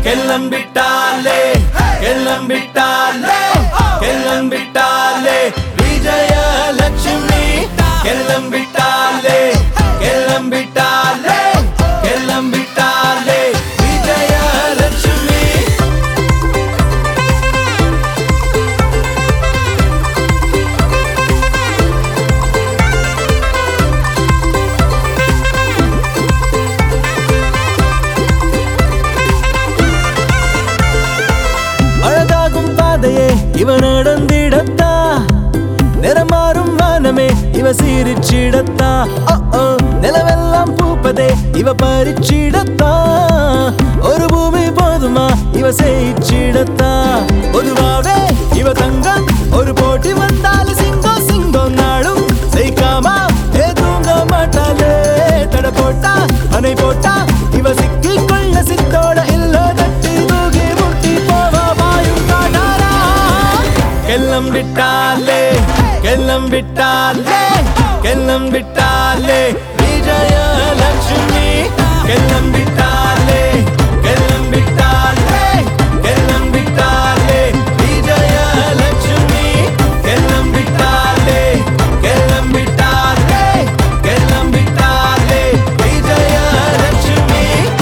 கிளம்பிட்டாலே கிளம்பிட்டாலே கிளம்பிட்டாலே விஜயலட்சுமி கிளம்பிட்டாலே கிளம்பிட்டாலே கிளம்பிட்டாலே விஜயலட்சுமி அழகாகும் பாதையே இவ நடந்திடத்தா நிறமாறும் வானமே இவ சீரிச்சிடத்தா ஓ, ஓ, நிலவெல்லாம் பூப்பதே இவ பறிச்சிடத்தா ஒரு பூமி போதுமா இவ செய்யிச்சிடத்தா பொதுவாவே இவ தங்கம் ஒரு போட்டி வந்தாலும் சிங்கம் சிங்கம் நாளும் செய்காமா ஏ தூங்க மாட்டாளே தட போட்டா அணை போட்டா இவ சிக்கிக் கொள்ள சித்தோட இல்ல தட்டி தூக்கி முட்டி போவா வாயும் காட்டாரா கெல்லம் விட்டாலே கெல்லம் விட்டாலே கெல்லம் விட்டாலே விஜயலட்சுமி கெல்லம் விட்டாலே கெல்லம் விட்டாலே கெல்லம் விட்டாலே விஜயலட்சுமி கெல்லம் விட்டாலே கெல்லம் விட்டாலே கெல்லம் விட்டாலே விஜயலட்சுமி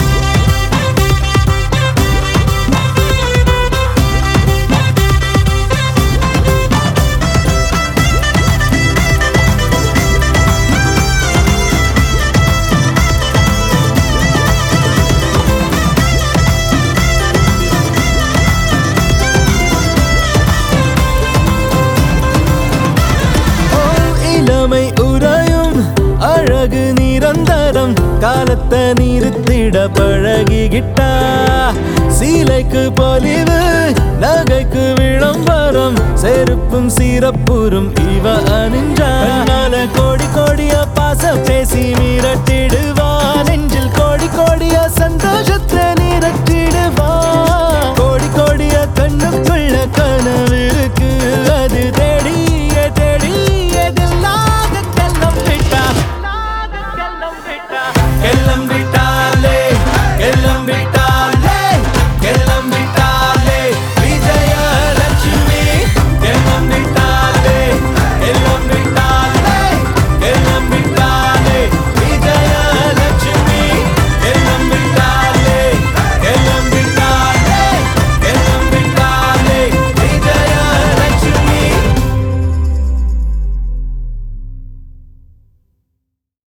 ஓ, இளமை உறையும் அழகு நிரந்தரம் காலத்தை நிறுத்திட பழகிக்கிட்டா சீலைக்கு பொலிவு நகைக்கு விளம்பரம் செருப்பும் சீரப்புறும் இவ அணிஞ்சால கோடி கோடிய பாச பேசி மிரட்டிடுவா நெஞ்சில் கோடி கோடிய சந்தோஷத்தை